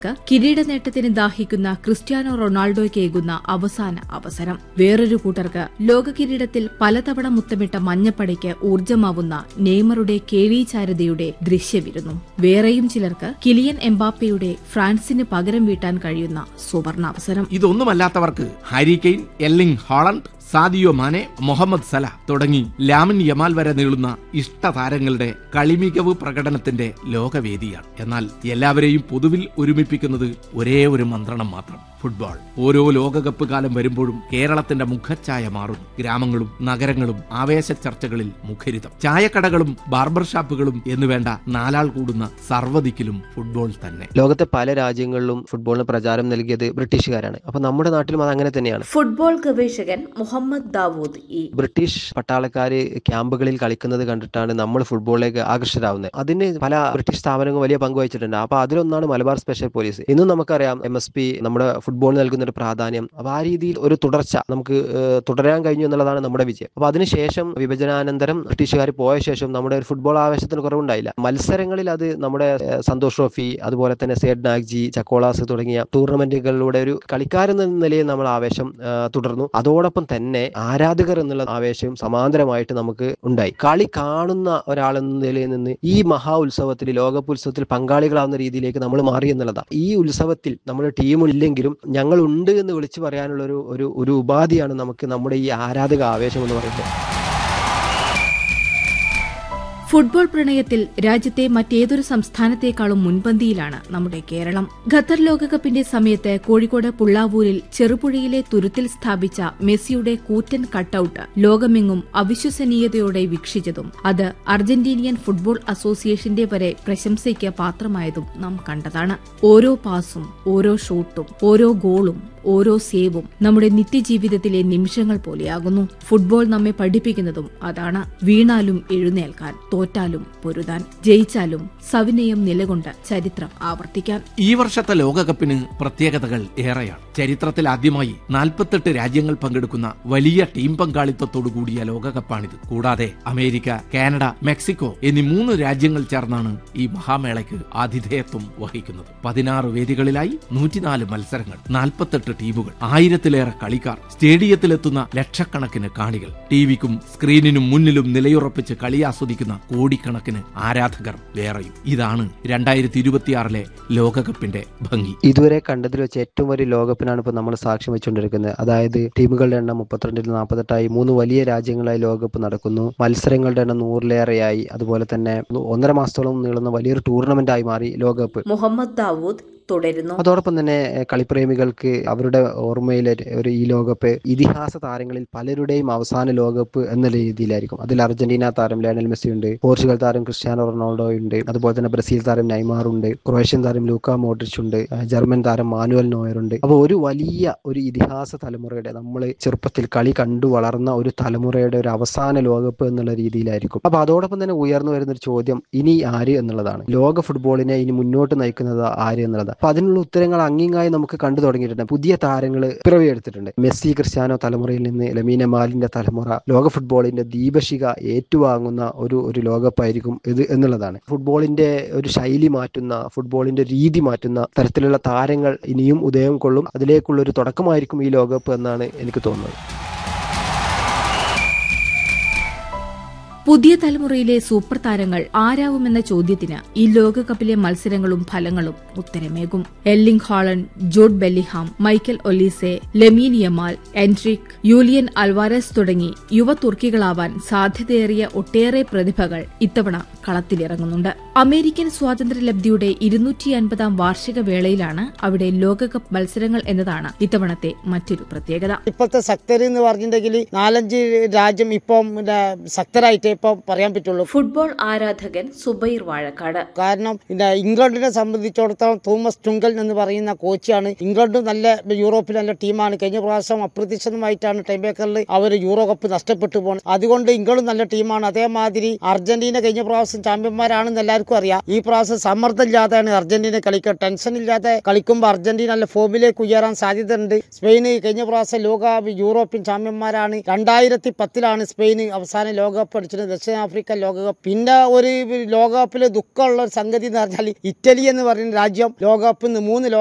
കിരീട നേട്ടത്തിന് ദാഹിക്കുന്ന ക്രിസ്ത്യാനോ റൊണാൾഡോയ്ക്കേകുന്ന അവസാന അവസരം വേറൊരു കൂട്ടർക്ക് ലോക കിരീടത്തിൽ പലതവണ മുത്തമിട്ട മഞ്ഞപ്പടയ്ക്ക് ഊർജ്ജമാവുന്ന നെയ്മറുടെ കേളീചാരതയുടെ ദൃശ്യവിരുന്നു വേറെയും ചിലർക്ക് കിലിയൻ എംബാപ്പയുടെ ഫ്രാൻസിന് പകരം വീട്ടാൻ കഴിയുന്ന സുവർണാവസരം ഇതൊന്നുമല്ലാത്തവർക്ക് Harry Kane Erling Haaland Sadio Mane Mohamed സല തുടങ്ങി ലാമിൻ യമാൽ വരെ നീളുന്ന ഇഷ്ടതാരങ്ങളുടെ കളിമികവ് പ്രകടനത്തിന്റെ ലോകവേദിയാണ് എന്നാൽ എല്ലാവരെയും പൊതുവിൽ ഒരുമിപ്പിക്കുന്നത് ഒരേ ഒരു മന്ത്രണം മാത്രം ഫുട്ബോൾ ഓരോ ലോകകപ്പ് കാലം വരുമ്പോഴും കേരളത്തിന്റെ മുഖച്ഛായ മാറുന്നു ഗ്രാമങ്ങളും നഗരങ്ങളും ആവേശ ചർച്ചകളിൽ മുഖരിതം ചായക്കടകളും ബാർബർ ഷാപ്പുകളും എന്നുവേണ്ട നാലാൾ കൂടുന്ന സർവ്വദിക്കിലും ഫുട്ബോൾ തന്നെ ലോകത്തെ പല രാജ്യങ്ങളിലും ഫുട്ബോളിന് പ്രചാരം നൽകിയത് ബ്രിട്ടീഷുകാരാണ് അപ്പൊ നമ്മുടെ നാട്ടിലും അത് അങ്ങനെ തന്നെയാണ് ഫുട്ബോൾ ഗവേഷകൻ മുഹമ്മദ് ദാവൂദ് ഇ ബ്രിട്ടീഷ് പട്ടാളക്കാര് ക്യാമ്പുകളിൽ കളിക്കുന്നത് കണ്ടിട്ടാണ് നമ്മൾ ഫുട്ബോളിലേക്ക് ആകർഷരാകുന്നത് അതിന് പല ബ്രിട്ടീഷ് സ്ഥാപനങ്ങൾ വലിയ പങ്ക് വഹിച്ചിട്ടുണ്ട് അപ്പൊ അതിലൊന്നാണ് മലബാർ സ്പെഷ്യൽ പോലീസ് ഇന്നും നമുക്കറിയാം എം എസ് പി നമ്മുടെ ഫുട്ബോളിന് നൽകുന്ന ഒരു പ്രാധാന്യം അപ്പൊ ആ രീതിയിൽ ഒരു തുടർച്ച നമുക്ക് ഏഹ്, തുടരാൻ കഴിഞ്ഞു എന്നുള്ളതാണ് നമ്മുടെ വിജയം അപ്പൊ അതിനുശേഷം വിഭജനാനന്തരം ബ്രിട്ടീഷുകാർ പോയ ശേഷം നമ്മുടെ ഒരു ഫുട്ബോൾ ആവേശത്തിന് കുറവുണ്ടായില്ല മത്സരങ്ങളിൽ അത് നമ്മുടെ ഏഹ്, സന്തോഷ് ട്രോഫി അതുപോലെ തന്നെ സേഡ് നാഗ്ജി ചക്കോളാസ് തുടങ്ങിയ ടൂർണമെന്റുകളിലൂടെ ഒരു കളിക്കാരെന്ന നിലയിൽ നമ്മൾ ആവേശം ആ, തുടർന്നു അതോടൊപ്പം തന്നെ ആരാധകർ എന്നുള്ള ആവേശവും സമാന്തരമായിട്ട് നമുക്ക് ഉണ്ടായി കളി കാണുന്ന ഒരാളെന്ന നിലയിൽ നിന്ന് ഈ മഹാ ഉത്സവത്തിൽ ലോകകപ്പ് ഉത്സവത്തിൽ പങ്കാളികളാവുന്ന രീതിയിലേക്ക് നമ്മൾ മാറി എന്നുള്ളതാണ് ഈ ഉത്സവത്തിൽ നമ്മുടെ ടീമില്ലെങ്കിലും ഞങ്ങൾ ഉണ്ട് എന്ന് വിളിച്ചു പറയാനുള്ള ഒരു ഒരു ഒരു ഉപാധിയാണ് നമുക്ക് നമ്മുടെ ഈ ആരാധക ആവേശം എന്ന് പറയുന്നത് ഫുട്ബോൾ പ്രണയത്തിൽ രാജ്യത്തെ മറ്റേതൊരു സംസ്ഥാനത്തേക്കാളും മുൻപന്തിയിലാണ് നമ്മുടെ കേരളം ഖത്തർ ലോകകപ്പിന്റെ സമയത്ത് കോഴിക്കോട് പുള്ളാവൂരിൽ ചെറുപുഴയിലെ തുരുത്തിൽ സ്ഥാപിച്ച മെസ്സിയുടെ കൂറ്റൻ കട്ടൌട്ട് ലോകമെങ്ങും അവിശ്വസനീയതയോടെ വീക്ഷിച്ചതും അത് അർജന്റീനിയൻ ഫുട്ബോൾ അസോസിയേഷന്റെ വരെ പ്രശംസയ്ക്ക് പാത്രമായതും നാം കണ്ടതാണ് ഓരോ പാസും ഓരോ ഷോട്ടും ഓരോ ഗോളും ഓരോ സേവും നമ്മുടെ നിത്യജീവിതത്തിലെ നിമിഷങ്ങൾ പോലെയാകുന്നു ഫുട്ബോൾ നമ്മെ പഠിപ്പിക്കുന്നതും അതാണ് വീണാലും എഴുന്നേൽക്കാൻ തോറ്റാലും പൊരുതാൻ ജയിച്ചാലും സവിനയം നിലകൊണ്ട് ചരിത്രം ആവർത്തിക്കാൻ ഈ വർഷത്തെ ലോകകപ്പിന് പ്രത്യേകതകൾ ഏറെയാണ് ചരിത്രത്തിൽ ആദ്യമായി നാൽപ്പത്തെട്ട് രാജ്യങ്ങൾ പങ്കെടുക്കുന്ന വലിയ ടീം പങ്കാളിത്തത്തോടു കൂടിയ ലോകകപ്പാണിത് കൂടാതെ അമേരിക്ക കാനഡ മെക്സിക്കോ എന്നീ മൂന്ന് രാജ്യങ്ങൾ ചേർന്നാണ് ഈ മഹാമേളയ്ക്ക് ആതിഥേയത്വം വഹിക്കുന്നത് പതിനാറ് വേദികളിലായി നൂറ്റിനാല് മത്സരങ്ങൾ നാൽപ്പത്തെട്ട് ടീമുകൾ ആയിരത്തിലേറെ കളിക്കാർ സ്റ്റേഡിയത്തിലെത്തുന്ന ലക്ഷക്കണക്കിന് കാണികൾ ടിവിക്കും സ്ക്രീനിനും മുന്നിലും നിലയുറപ്പിച്ച് കളി ആസ്വദിക്കുന്ന കോടിക്കണക്കിന് ആരാധകർ വേറെയും ഇതാണ് രണ്ടായിരത്തി ഇരുപത്തിയാറിലെ ലോകകപ്പിന്റെ ഭംഗി ഇതുവരെ കണ്ടതിൽ വെച്ച് ഏറ്റവും വലിയ ലോകകപ്പിനാണ് ഇപ്പോൾ നമ്മൾ സാക്ഷ്യം വെച്ചുകൊണ്ടിരിക്കുന്നത് അതായത് ടീമുകളുടെ എണ്ണം മുപ്പത്തിരണ്ടിൽ നാൽപ്പത്തെട്ടായി മൂന്ന് വലിയ രാജ്യങ്ങളായി ലോകകപ്പ് നടക്കുന്നു മത്സരങ്ങളുടെ എണ്ണം നൂറിലേറെയായി അതുപോലെ തന്നെ ഒന്നര മാസത്തോളം നീളുന്ന വലിയൊരു ടൂർണമെന്റ് ആയി മാറി ലോകകപ്പ് മുഹമ്മദ് ദാവൂദ് തുടരുന്നു അതോടൊപ്പം തന്നെ എഹ്, കളിപ്രേമികൾക്ക് അവരുടെ ഓർമ്മയിൽ ഒരു- ഒരു ഈ ലോകകപ്പ് ഇതിഹാസ താരങ്ങളിൽ പലരുടെയും അവസാന ലോകകപ്പ് എന്ന രീതിയിലായിരിക്കും അതിൽ അർജന്റീന താരം ലയണൽ മെസ്സി ഉണ്ട് പോർച്ചുഗൽ താരം ക്രിസ്ത്യാനോ റൊണാൾഡോ ഉണ്ട് അതുപോലെ തന്നെ ബ്രസീൽ താരം നൈമാർ ഉണ്ട് ക്രൊയേഷ്യൻ താരം ലൂക്ക മോഡ്രിച്ച് ഉണ്ട് ഏഹ്, ജർമ്മൻ താരം മാനുവൽ നോയർ ഉണ്ട് അപ്പോൾ ഒരു വലിയ ഒരു ഇതിഹാസ തലമുറയുടെ നമ്മൾ ചെറുപ്പത്തിൽ കളി കണ്ടു വളർന്ന ഒരു തലമുറയുടെ ഒരു അവസാന ലോകകപ്പ് എന്നുള്ള രീതിയിലായിരിക്കും അപ്പൊ അതോടൊപ്പം തന്നെ ഉയർന്നു വരുന്ന ഒരു ചോദ്യം ഇനി ആര് എന്നുള്ളതാണ് ലോക ഫുട്ബോളിനെ ഇനി മുന്നോട്ട് നയിക്കുന്നത് ആര് എന്നുള്ളതാണ് അപ്പൊ അതിനുള്ള ഉത്തരങ്ങൾ അങ്ങിങ്ങായി നമുക്ക് കണ്ടു തുടങ്ങിയിട്ടുണ്ട് പുതിയ താരങ്ങൾ പിറവിയെടുത്തിട്ടുണ്ട് മെസ്സി ക്രിസ്ത്യാനോ തലമുറയിൽ നിന്ന് ലമീന മാലിന്റെ തലമുറ ലോക ഫുട്ബോളിന്റെ ദീപശിഖ ഏറ്റുവാങ്ങുന്ന ഒരു ഒരു ലോകകപ്പായിരിക്കും ഇത് എന്നുള്ളതാണ് ഫുട്ബോളിന്റെ ഒരു ശൈലി മാറ്റുന്ന ഫുട്ബോളിന്റെ രീതി മാറ്റുന്ന തരത്തിലുള്ള താരങ്ങൾ ഇനിയും ഉദയം കൊള്ളും അതിലേക്കുള്ള ഒരു തുടക്കമായിരിക്കും ഈ ലോകകപ്പ് എന്നാണ് എനിക്ക് തോന്നുന്നത് പുതിയ തലമുറയിലെ സൂപ്പർ താരങ്ങൾ ആരാവുമെന്ന ചോദ്യത്തിന് ഈ ലോകകപ്പിലെ മത്സരങ്ങളും ഫലങ്ങളും ഉത്തരമേകും Erling Haaland Jude Bellingham Michael Olise Lamine Yamal Endrick Julian Alvarez തുടങ്ങി യുവ തുർക്കികളാവാൻ സാധ്യതയേറിയ ഒട്ടേറെ പ്രതിഭകൾ ഇത്തവണ കളത്തിലിറങ്ങുന്നുണ്ട് അമേരിക്കൻ സ്വാതന്ത്ര്യലബ്ധിയുടെ ഇരുന്നൂറ്റി അൻപതാം വാർഷിക വേളയിലാണ് അവിടെ ലോകകപ്പ് മത്സരങ്ങൾ എന്നതാണ് ഇത്തവണത്തെ മറ്റൊരു പ്രത്യേകത ഇപ്പോഴത്തെ ശക്തർ എന്ന് പറഞ്ഞിട്ടുണ്ടെങ്കിൽ നാലഞ്ച് രാജ്യം ഇപ്പം പിന്നെ ശക്തരായിട്ട് ഇപ്പം പറയാൻ പറ്റുള്ളൂ ഫുട്ബോൾ ആരാധകൻ സുബൈർ വാഴക്കാട് കാരണം പിന്നെ ഇംഗ്ലണ്ടിനെ സംബന്ധിച്ചിടത്തോളം തോമസ് ടുങ്കൽ എന്ന് പറയുന്ന കോച്ചാണ് ഇംഗ്ലണ്ടും നല്ല യൂറോപ്പിൽ നല്ല ടീമാണ് കഴിഞ്ഞ പ്രാവശ്യം അപ്രതീക്ഷിതമായിട്ടാണ് ടൈംബേക്കറിൽ അവർ യൂറോ കപ്പ് നഷ്ടപ്പെട്ടു പോകുന്നത് അതുകൊണ്ട് ഇംഗ്ലണ്ട് നല്ല ടീമാണ് അതേമാതിരി അർജന്റീന കഴിഞ്ഞ പ്രാവശ്യം ചാമ്പ്യന്മാരാണെന്ന് എല്ലാവർക്കും അറിയാം ഈ പ്രാവശ്യം സമ്മർദ്ദമില്ലാതെയാണ് അർജന്റീന കളിക്കുക ടെൻഷൻ ഇല്ലാതെ കളിക്കുമ്പോൾ അർജന്റീന നല്ല ഫോമിലേക്ക് ഉയരാൻ സാധ്യതയുണ്ട് സ്പെയിന് കഴിഞ്ഞ പ്രാവശ്യം ലോക യൂറോപ്യൻ ചാമ്പ്യന്മാരാണ് രണ്ടായിരത്തി പത്തിലാണ് സ്പെയിന് അവസാന ലോകകപ്പ് അടിച്ചത് ലോകകപ്പിന് ദക്ഷിണാഫ്രിക്ക ലോകകപ്പ് പിന്നെ ഒരു ലോകകപ്പിൽ ദുഃഖമുള്ള ഒരു സംഗതി എന്ന് പറഞ്ഞാൽ ഇറ്റലി എന്ന് പറയുന്ന രാജ്യം ലോകകപ്പിൽ നിന്ന് മൂന്ന്